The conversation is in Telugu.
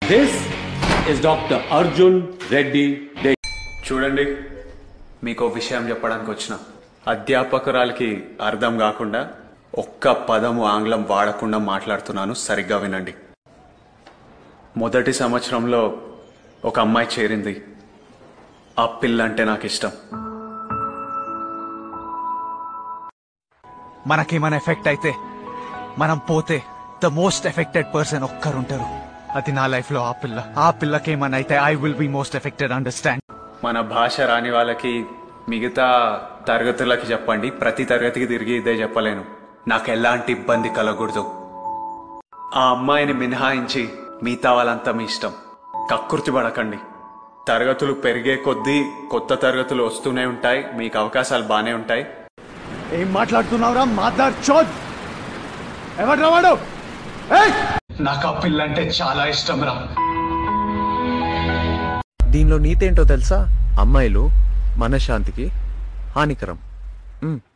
This is Dr. Arjun Reddy Day. చూడండి మీకు ఓ విషయం చెప్పడానికి వచ్చిన అధ్యాపకురాలకి అర్థం కాకుండా ఒక్క పదము ఆంగ్లం వాడకుండా మాట్లాడుతున్నాను సరిగ్గా వినండి మొదటి సంవత్సరంలో ఒక అమ్మాయి చేరింది ఆ పిల్ల అంటే నాకు ఇష్టం మనకేమైనా ఎఫెక్ట్ అయితే మనం పోతే ద మోస్ట్ ఎఫెక్టెడ్ పర్సన్ ఒక్కరుంటారు అది నా లైఫ్ లో ఆ పిల్ల ఆ పిల్లకేమైనా అయితే I will be most affected understand మన భాష రాని వాళ్ళకి మిగతా తరగతులకి చెప్పండి ప్రతి తరగతికి తిరిగి ఇదే చెప్పలేను నాకు ఎలాంటి ఇబ్బంది కలగకూడదు ఆ అమ్మాయిని మినహాయించి మిగతా వాళ్ళంతా మీ ఇష్టం కక్కుర్తి పడకండి తరగతులు పెరిగే కొద్దీ కొత్త తరగతులు వస్తూనే ఉంటాయి మీకు అవకాశాలు బాగానే ఉంటాయి ఏం మాట్లాడుతున్నావురా మాదార్ చోద్ ఎవరు వాడు నాకు ఆ పిల్ల అంటే చాలా ఇష్టం రా దీనిలో నీతేంటో తెలుసా అమ్మాయిలు మనశ్శాంతికి హానికరం మ్.